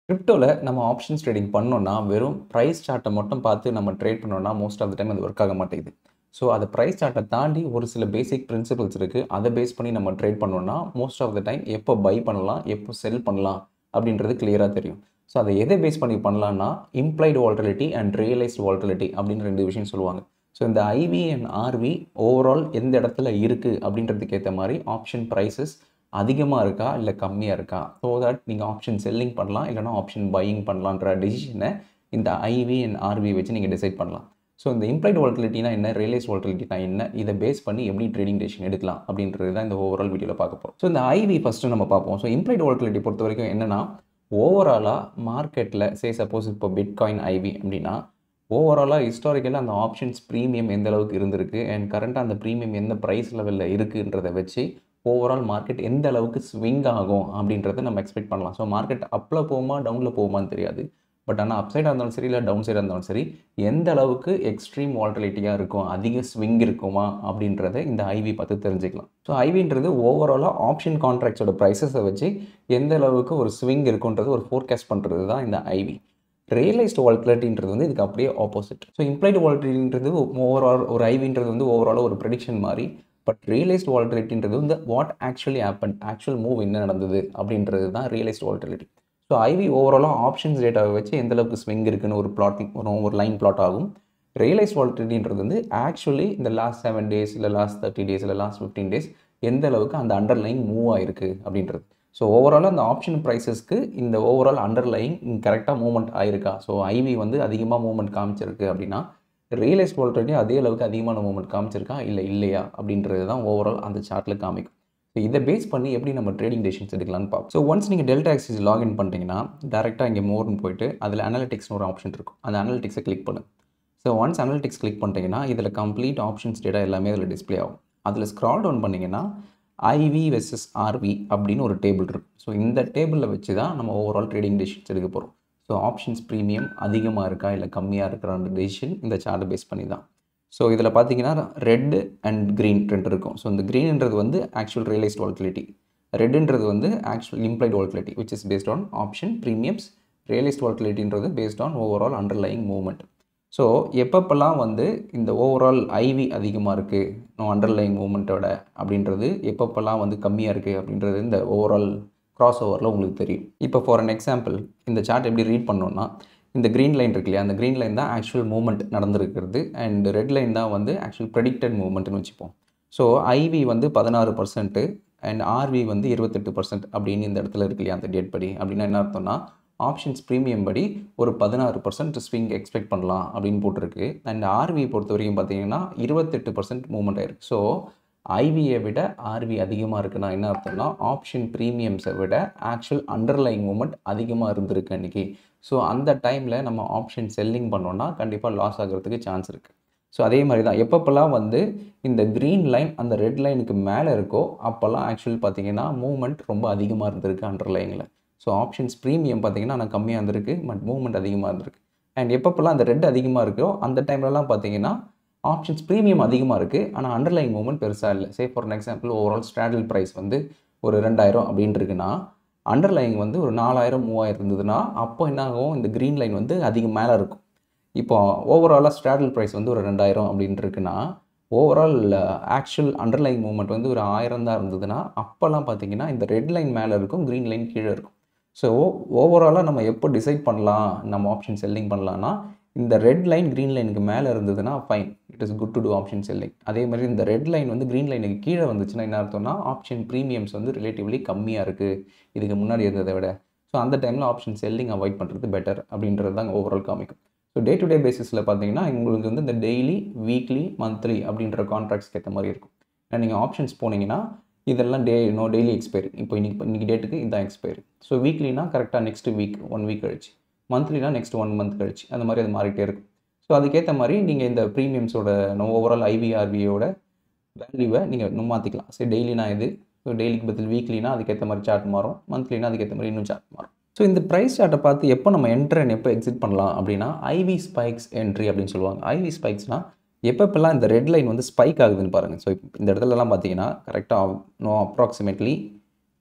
கிரிப்டோவில் நம்ம options trading பண்ணோம்னா வெறும் ப்ரைஸ் சார்ட்டை மட்டும் பார்த்து நம்ம ட்ரேட் பண்ணோம்னா மோஸ்ட் ஆஃப் த டைம் அது ஒர்க் ஆக மாட்டேங்குது ஸோ அதை ப்ரைஸ் சார்ட்டை தாண்டி ஒரு சில பேசிக் பிரின்சிபல்ஸ் இருக்குது அதை பேஸ் பண்ணி நம்ம ட்ரேட் பண்ணோம்னா மோஸ்ட் ஆஃப் த டைம் எப்போ பை பண்ணலாம் எப்போ செல் பண்ணலாம் அப்படின்றது கிளியராக தெரியும் ஸோ அதை எதை பேஸ் பண்ணி பண்ணலாம்னா implied volatility and realised volatility அப்படின்னு ரெண்டு விஷயம் சொல்லுவாங்க ஸோ இந்த ஐவி அண்ட் ஆர்வி ஓவரால் எந்த இடத்துல இருக்குது அப்படின்றதுக்கு ஏற்ற மாதிரி ஆப்ஷன் ப்ரைஸஸ் அதிகமாக இருக்கா இல்லை கம்மியாக இருக்கா ஸோ தட் நீங்கள் ஆப்ஷன் செல்லிங் பண்ணலாம் இல்லைனா ஆப்ஷன் பையிங் பண்ணலான்ற டிசிஷனை இந்த ஐவி அண்ட் ஆர்வி வச்சு நீங்கள் டிசைட் பண்ணலாம் ஸோ இந்த இம்ப்ளைட் வால்டிலிட்டினா என்ன ரியலைஸ் வால்டிலிட்டினா என்ன இதை பேஸ் பண்ணி எப்படி ட்ரேடிங் டெசிஷன் எடுக்கலாம் அப்படின்றது தான் இந்த ஓவரால் வீடியோவில் பார்க்க போகிறோம் ஸோ இந்த ஐவி ஃபஸ்ட்டு நம்ம பார்ப்போம் ஸோ இம்ப்ளைட் வால்டிலிட்டி பொறுத்த வரைக்கும் என்னென்னா ஓவராலாக மார்க்கெட்டில் சே சப்போஸ் இப்போ பிட்காயின் ஐவி அப்படின்னா ஓவராலாக ஹிஸ்டாரிக்கலாக அந்த ஆப்ஷன்ஸ் ப்ரீமியம் எந்த அளவுக்கு இருந்திருக்கு அண்ட் கரண்ட்டாக அந்த ப்ரீமியம் எந்த ப்ரைஸ் லெவலில் இருக்குன்றதை வச்சு ஓவரால் மார்க்கெட் எந்த அளவுக்கு ஸ்விங் ஆகும் அப்படின்றத நம்ம எக்ஸ்பெக்ட் பண்ணலாம் ஸோ மார்க்கெட் அப்பில் போகுமா டவுனில் போகுமான்னு தெரியாது பட் ஆனால் அப் சைடாக இருந்தாலும் சரி இல்லை டவுன் சைடாக இருந்தாலும் சரி எந்த அளவுக்கு எக்ஸ்ட்ரீம் வால்டிலிட்டியாக இருக்கும் அதிக ஸ்விங் இருக்குமா அப்படின்றத இந்த ஐவி பார்த்து தெரிஞ்சுக்கலாம் ஸோ ஐவின்றது ஓவராலாக ஆப்ஷன் கான்ட்ராக்ட்ஸோட ப்ரைஸஸை வச்சு எந்த அளவுக்கு ஒரு ஸ்விங் இருக்குன்றது ஒரு ஃபோர்காஸ்ட் பண்ணுறது தான் இந்த ஐவி ரியலைஸ்டு வால்டிலிட்டின்றது வந்து இதுக்கு அப்படியே ஆப்போசிட் ஸோ இம்ப்ளைடு வால்டிலிட்டின்றது ஓவரால் ஒரு ஐவின்றது வந்து ஓவராலாக ஒரு ப்ரெடிக்ஷன் மாதிரி பட் ரியலைஸ்ட் வால்டிலிட்டின்றது வந்து what actually happen actual move என்ன நடந்தது அப்படின்றது தான் ரியலைஸ்ட் வால்டிலிட்டி ஸோ ஐவி ஓவராலாக ஆப்ஷன்ஸ் டேட்டாவை வச்சு எந்த அளவுக்கு ஸ்விங் இருக்குன்னு ஒரு பிளாட் ஒரு ஒரு லைன் பிளாட் ஆகும் ரியலைஸ் வால்டிலிட்டின்றது வந்து ஆக்சுவலி இந்த லாஸ்ட் செவன் டேஸ் இல்லை லாஸ்ட் தேர்ட்டி டேஸ் இல்லை லாஸ்ட் ஃபிஃப்டீன் டேஸ் எந்த அளவுக்கு அந்த அண்டர்லைன் மூவ் ஆயிருக்கு அப்படின்றது ஸோ ஓவராலாக அந்த ஆப்ஷன் ப்ரைஸஸ்க்கு இந்த ஓவரால் அண்டர்லைன் கரெக்டாக மூவ்மெண்ட் ஆயிருக்கா ஸோ ஐவி வந்து அதிகமாக மூவ்மெண்ட் காமிச்சிருக்கு அப்படின்னா ரியலைஸ் வால்டிலிட்டி அதே அளவுக்கு அதிகமான மூவ்மெண்ட் காமிச்சிருக்கா இல்லை இல்லையா அப்படின்றது தான் ஓவரால் அந்த சார்ட்டில் காமிக்கும் ஸோ இதை பேஸ் பண்ணி எப்படி நம்ம ட்ரேடிங் டெசிஷன்ஸ் எடுக்கலாம்னு பார்ப்போம் ஸோ ஒன்ஸ் நீங்கள் டெல்டா ஆக்சிஸ் லாகின் பண்ணிட்டீங்கன்னா டேரெக்டாக இங்கே மோர்னு போயிட்டு அதில் அனலிட்டிக்ஸ்னு ஒரு ஆப்ஷன் இருக்கும் அந்த அனலிட்டிக்ஸை கிளிக் பண்ணு ஸோ ஒன்ஸ் அனலிட்டிக்ஸ் கிளிக் பண்ணிட்டீங்கன்னா இதில் கம்ப்ளீட் ஆப்ஷன்ஸ் டேட்டா எல்லாமே அதில் டிஸ்பிளே ஆகும் அதில் ஸ்க்ரால் டவுன் பண்ணிங்கன்னா ஐவி வெர்சஸ் ஆர்வி அப்படின்னு ஒரு டேபிள் இருக்கும் ஸோ இந்த டேபிளில் வச்சு தான் நம்ம ஓவரால் ட்ரேடிங் டெசிஷன்ஸ் எடுக்க போகிறோம் ஸோ ஆப்ஷன்ஸ் ப்ரீமியம் அதிகமாக இருக்கா இல்லை கம்மியாக இருக்கிறான்ற டெசிஷன் இந்த சார்ட்டை பேஸ் பண்ணி தான் ஸோ இதில் பார்த்தீங்கன்னா ரெட் அண்ட் க்ரீன் ரெண்டு இருக்கும் ஸோ இந்த க்ரீன்ன்றது வந்து ஆக்சுவல் ரியலைஸ்ட் வால்டிலிட்டி ரெட்டுன்றது வந்து actual implied volatility which is based on option premiums realised வால்டிலிட்டின்றது based on overall underlying movement so எப்பப்பெல்லாம் வந்து இந்த ஓவரால் ஐவி அதிகமாக இருக்குது நோ அண்டர்லைங் மூவ்மெண்ட்டோட அப்படின்றது எப்பப்பெல்லாம் வந்து கம்மியாக இருக்குது அப்படின்றது இந்த ஓவரால் க்ராஸ் ஓவரில் உங்களுக்கு தெரியும் இப்போ ஃபார் அன் எக்ஸாம்பிள் இந்த சார்ட் எப்படி ரீட் பண்ணோன்னா இந்த க்ரீன் லைன் இருக்கு இல்லையா அந்த க்ரீன் லைன் தான் ஆக்சுவல் மூவ்மெண்ட் நடந்திருக்கிறது அண்ட் ரெட் லைன் தான் வந்து ஆக்சுவல் ப்ரெடிக்டட் மூவ்மெண்ட்னு வச்சுப்போம் ஸோ ஐவி வந்து பதினாறு பர்சன்ட்டு அண்ட் ஆர்வி வந்து இருபத்தெட்டு பர்சன்ட் அப்படின்னு இந்த இடத்துல இருக்கு இல்லையா அந்த டேட் படி அப்படின்னா என்ன அர்த்தம்னா ஆப்ஷன்ஸ் ப்ரீமியம் படி ஒரு பதினாறு பர்சன்ட் ஸ்விங் எக்ஸ்பெக்ட் பண்ணலாம் அப்படின்னு போட்டிருக்கு அண்ட் ஆர்வி பொறுத்த வரைக்கும் பார்த்தீங்கன்னா இருபத்தெட்டு பர்சன்ட் மூவ்மெண்ட் ஆயிருக்கு ஸோ ஐவியை விட ஆர்வி அதிகமாக இருக்குன்னா என்ன அர்த்தம்னா ஆப்ஷன் ப்ரீமியம்ஸை விட ஆக்சுவல் அண்டர்லைங் மூமெண்ட் அதிகமாக இருந்திருக்கு அன்றைக்கி ஸோ அந்த டைமில் நம்ம ஆப்ஷன் செல்லிங் பண்ணோன்னா கண்டிப்பாக லாஸ் ஆகிறதுக்கு சான்ஸ் இருக்குது ஸோ அதே மாதிரி தான் எப்பப்பெல்லாம் வந்து இந்த க்ரீன் லைன் அந்த ரெட் லைனுக்கு மேலே இருக்கோ அப்போல்லாம் ஆக்சுவல் பார்த்தீங்கன்னா மூவ்மெண்ட் ரொம்ப அதிகமாக இருந்திருக்கு அண்டர்லைனில் ஸோ ஆப்ஷன்ஸ் ப்ரீமியம் பார்த்தீங்கன்னா நான் கம்மியாக இருந்திருக்கு பட் மூவ்மெண்ட் அதிகமாக இருந்திருக்கு அண்ட் எப்பப்பெல்லாம் அந்த ரெட் அதிகமாக இருக்கோ அந்த டைம்லலாம் பார்த்தீங்கன்னா ஆப்ஷன்ஸ் ப்ரீமியம் அதிகமாக இருக்குது ஆனால் அண்டர்லைன் மூவ்மெண்ட் பெருசாக இல்லை say for example overall straddle price வந்து ஒரு ரெண்டாயிரம் அப்படின்னு இருக்குன்னா அண்டர்லைன் வந்து ஒரு நாலாயிரம் மூவாயிரம் இருந்ததுன்னா அப்போ என்ன ஆகும் இந்த க்ரீன் லைன் வந்து அதிகம் மேலே இருக்கும் இப்போ ஓவராலாக ஸ்ட்ராடல் ப்ரைஸ் வந்து ஒரு ரெண்டாயிரம் அப்படின்னு இருக்குன்னா ஓவரால் ஆக்சுவல் அண்டர்லைன் மூவ்மெண்ட் வந்து ஒரு ஆயிரம் தான் இருந்ததுன்னா அப்போல்லாம் பார்த்தீங்கன்னா இந்த ரெட் லைன் மேலே இருக்கும் க்ரீன் லைன் கீழே இருக்கும் ஸோ ஓவராலாக நம்ம எப்போ டிசைட் பண்ணலாம் நம்ம ஆப்ஷன் செல்லிங் பண்ணலான்னா இந்த ரெட் லைன் க்ரீன் லைனுக்கு மேலே இருந்ததுன்னா fine it is good to do option selling அதே மாதிரி இந்த ரெட் லைன் வந்து க்ரீன் லைனுக்கு கீழே வந்துச்சுன்னா என்ன அர்த்தம்னா ஆப்ஷன் ப்ரீமியம்ஸ் வந்து ரிலேட்டிவ்லி கம்மியாக இருக்குது இதுக்கு முன்னாடி இருந்ததை விட ஸோ அந்த டைமில் ஆப்ஷன் செல்லிங் அவாய்ட் பண்ணுறது பெட்டர் அப்படின்றது தான் ஓவரால் காமிக்கும் ஸோ டே டு டே பேசிஸில் பார்த்தீங்கன்னா உங்களுக்கு வந்து இந்த டெய்லி வீக்லி மந்த்லி அப்படின்ற கான்ட்ராக்ட்ஸ்க்கு ஏற்ற மாதிரி இருக்கும் ஏன்னா நீங்கள் ஆப்ஷன்ஸ் போனீங்கன்னா இதெல்லாம் டே நோ டெய்லி எக்ஸ்பைரி இப்போ இன்னைக்கு இன்றைக்கி டேட்டுக்கு இதுதான் எக்ஸ்பைரி ஸோ வீக்லினா கரெக்டாக நெக்ஸ்ட் வீக் ஒன் வீக் கழிச்சு மந்த்லினா நெக்ஸ்ட் ஒன் மந்த் கழிச்சு அந்த மாதிரி அது மாறிட்டே இருக்கும் ஸோ அதுக்கேற்ற மாதிரி நீங்கள் இந்த ப்ரீமியம்ஸோட ஓவரால் ஐவிஆர்வியோட வேல்யூவை நீங்கள் இன்னும் மாற்றிக்கலாம் சரி டெய்லினா இது ஸோ டெய்லிக்கு பதில் வீக்லினா அதுக்கேற்ற மாதிரி சார்ட் மாறும் மந்த்லினா அதுக்கேற்ற மாதிரி இன்னும் சார்ட் மாறும் ஸோ இந்த ப்ரைஸ் சார்ட்டை பார்த்து எப்போ நம்ம என்ட்ரு எப்போ எக்ஸிட் பண்ணலாம் அப்படின்னா ஐவி ஸ்பைக்ஸ் என்ட்ரி அப்படின்னு சொல்லுவாங்க ஐவி ஸ்பைக்ஸ்னால் எப்பப்பெல்லாம் இந்த ரெட் லைன் வந்து ஸ்பைக் ஆகுதுன்னு பாருங்கள் ஸோ இந்த இடத்துலலாம் பார்த்தீங்கன்னா கரெக்டாக நோ அப்ராக்சிமேட்லி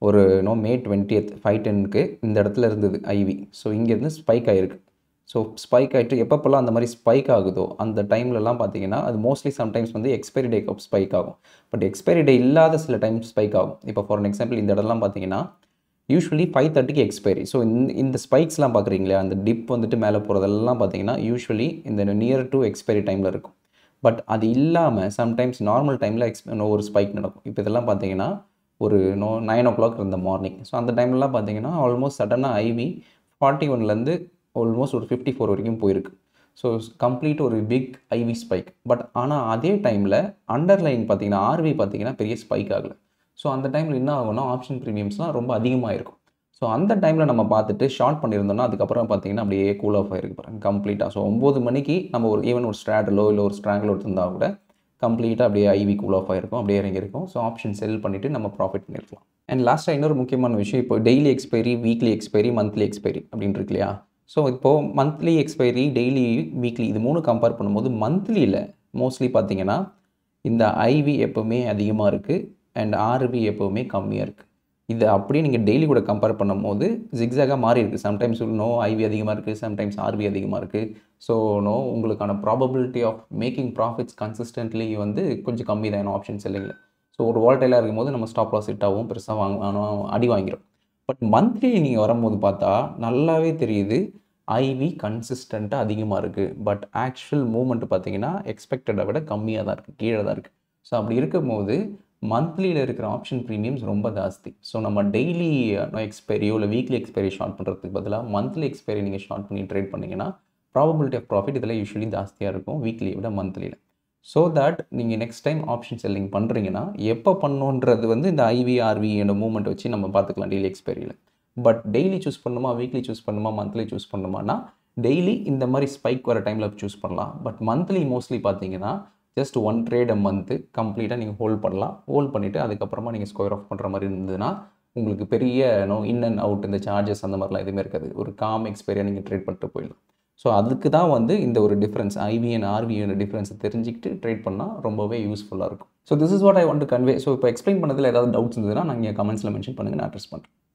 ஒரு நோ மே டுவெண்ட்டியத் ஃபைவ் டென்னுக்கு இந்த இடத்துல இருந்தது ஐவி ஸோ இங்கேருந்து ஸ்பைக் ஆகிருக்கு ஸோ ஸ்பைக் ஆகிட்டு எப்பப்போல்லாம் அந்த மாதிரி ஸ்பைக் ஆகுதோ அந்த டைம்லலாம் பார்த்தீங்கன்னா அது மோஸ்ட்லி சம்டைம்ஸ் வந்து எக்ஸ்பைரி டேக்கு ஸ்பைக் ஆகும் பட் எக்ஸ்பைரி டே இல்லாத சில டைம் ஸ்பைக் ஆகும் இப்போ ஃபார் அன் எக்ஸாம்பிள் இந்த இடம்லாம் பார்த்தீங்கன்னா யூஸ்வலி ஃபைவ் தேர்ட்டிக்கு எக்ஸ்பைரி ஸோ இந்த இந்த ஸ்பைக்ஸ்லாம் பார்க்குறீங்களா அந்த டிப் வந்துட்டு மேலே போகிறதெல்லாம் பார்த்தீங்கன்னா யூஸ்வலி இந்த நியர் டு எக்ஸ்பைரி டைமில் இருக்கும் பட் அது இல்லாமல் சம்டைம்ஸ் நார்மல் டைமில் எக்ஸ் ஒரு ஸ்பைக் நடக்கும் இப்போ இதெல்லாம் பார்த்தீங்கன்னா ஒரு நோ நைன் ஓ கிளாக் இருந்த மார்னிங் ஸோ அந்த டைம்லலாம் பார்த்தீங்கன்னா ஆல்மோஸ்ட் சடனாக ஐவி ஃபார்ட்டி ஒன்லேருந்து ஆல்மோஸ்ட் ஒரு ஃபிஃப்டி ஃபோர் வரைக்கும் போயிருக்கு ஸோ கம்ப்ளீட் ஒரு பிக் ஐவி ஸ்பைக் பட் ஆனால் அதே டைமில் அண்டர்லைன் பார்த்தீங்கன்னா ஆர்வி பார்த்தீங்கன்னா பெரிய ஸ்பைக் ஆகலை ஸோ அந்த டைமில் என்ன ஆகும்னா ஆப்ஷன் ப்ரீமியம்ஸ்லாம் ரொம்ப அதிகமாக இருக்கும் ஸோ அந்த டைமில் நம்ம பார்த்துட்டு ஷார்ட் பண்ணியிருந்தோம்னா அதுக்கப்புறம் பார்த்தீங்கன்னா அப்படியே கூல் ஆஃப் ஆகிருக்கு பாருங்க கம்ப்ளீட்டாக ஸோ ஒம்பது மணிக்கு நம்ம ஒரு ஈவன் ஒரு ஸ்ட்ராடலோ இல்லை ஒரு ஸ்ட்ராங்கிலோ இருந்தால் கூட கம்ப்ளீட்டாக அப்படியே ஐவி கூல் ஆஃப் ஆகிருக்கும் அப்படியே இறங்கியிருக்கும் ஸோ ஆப்ஷன் செல் பண்ணிவிட்டு நம்ம ப்ராஃபிட் பண்ணியிருக்கலாம் அண்ட் லாஸ்ட்டாக இன்னொரு முக்கியமான விஷயம் இப்போ daily expiry weekly expiry monthly expiry அப்படின்னு இருக்கு இல்லையா ஸோ இப்போது மந்த்லி எக்ஸ்பைரி டெய்லி வீக்லி இது மூணு கம்பேர் பண்ணும்போது மந்த்லியில் மோஸ்ட்லி பார்த்தீங்கன்னா இந்த ஐவி எப்போவுமே அதிகமாக இருக்குது அண்ட் ஆர்வி எப்போவுமே கம்மியாக இருக்குது இது அப்படியே நீங்கள் டெய்லி கூட கம்பேர் பண்ணும்போது ஜிக்ஸாக மாறி இருக்குது சம்டைம்ஸ் நோ ஐவி அதிகமாக இருக்குது சம்டைம்ஸ் ஆர்வி அதிகமாக இருக்குது ஸோ நோ உங்களுக்கான probability of making profits consistently வந்து கொஞ்சம் கம்மி தான் ஆப்ஷன் செல்லிங்கில் ஸோ ஒரு வால்டைலாக இருக்கும்போது நம்ம ஸ்டாப் லாஸ் ஹிட்டாகவும் பெருசாக வாங்க அடி வாங்கிறோம் பட் மந்த்லி நீங்கள் வரும்போது பார்த்தா நல்லாவே தெரியுது ஐவி கன்சிஸ்டண்ட்டாக அதிகமாக இருக்குது பட் ஆக்சுவல் மூமெண்ட் பார்த்தீங்கன்னா எக்ஸ்பெக்டடை விட கம்மியாக தான் இருக்குது கீழே தான் இருக்குது ஸோ அப்படி இருக்கும்போது மந்த்லியில் இருக்கிற ஆப்ஷன் ப்ரீமியம்ஸ் ரொம்ப ஜாஸ்தி ஸோ நம்ம டெய்லி எக்ஸ்பைரியோ இல்லை வீக்லி எக்ஸ்பைரி ஷார்ட் பண்ணுறதுக்கு பதிலாக மந்த்லி எக்ஸ்பைரி நீங்கள் ஷார்ட் பண்ணி ட்ரேட் பண்ணிங்கன்னா ப்ராபபிலிட்டி ஆஃப் ப்ராஃபிட் இதில் யூஸ்வலி ஜாஸ்தியாக இருக்கும் வீக்லியை விட மந்த்லியில் ஸோ தட் நீங்கள் நெக்ஸ்ட் டைம் ஆப்ஷன் செல்லிங் பண்ணுறீங்கன்னா எப்போ பண்ணுன்றது வந்து இந்த ஐவி ஆர்வி என்னோட மூவ்மெண்ட் வச்சு நம்ம பார்த்துக்கலாம் டெய்லி எக்ஸ்பைரியில் பட் டெய்லி சூஸ் பண்ணுமா வீக்லி சூஸ் பண்ணுமா மந்த்லி சூஸ் பண்ணுமானா டெய்லி இந்த மாதிரி ஸ்பைக் வர டைமில் சூஸ் பண்ணலாம் பட் மந்த்லி மோஸ்ட்லி பார்த்தீங்கன்னா just one trade a month கம்ப்ளீட்டாக நீங்கள் ஹோல்ட் பண்ணலாம் ஹோல்ட் பண்ணிவிட்டு அதுக்கப்புறமா நீங்கள் ஸ்கொயர் ஆஃப் பண்ணுற மாதிரி இருந்ததுன்னா உங்களுக்கு பெரிய நோ இன் அண்ட் அவுட் இந்த சார்ஜஸ் அந்த மாதிரிலாம் எதுவுமே இருக்காது ஒரு காம் எக்ஸ்பைரியாக நீங்கள் ட்ரேட் பண்ணிட்டு போயிடலாம் ஸோ அதுக்கு தான் வந்து இந்த ஒரு டிஃப்ரென்ஸ் ஐவிஎன் ஆர்விஎன் டிஃப்ரென்ஸை தெரிஞ்சுக்கிட்டு ட்ரேட் பண்ணால் ரொம்பவே யூஸ்ஃபுல்லாக இருக்கும் so this is what I want to convey so இப்போ எக்ஸ்பிளைன் பண்ணதில் ஏதாவது டவுட்ஸ் இருந்ததுன்னா நீங்கள் கமெண்ட்ஸில் மென்ஷன் பண்ணுங்கள் நான் அட்ரஸ் பண்ணுறேன்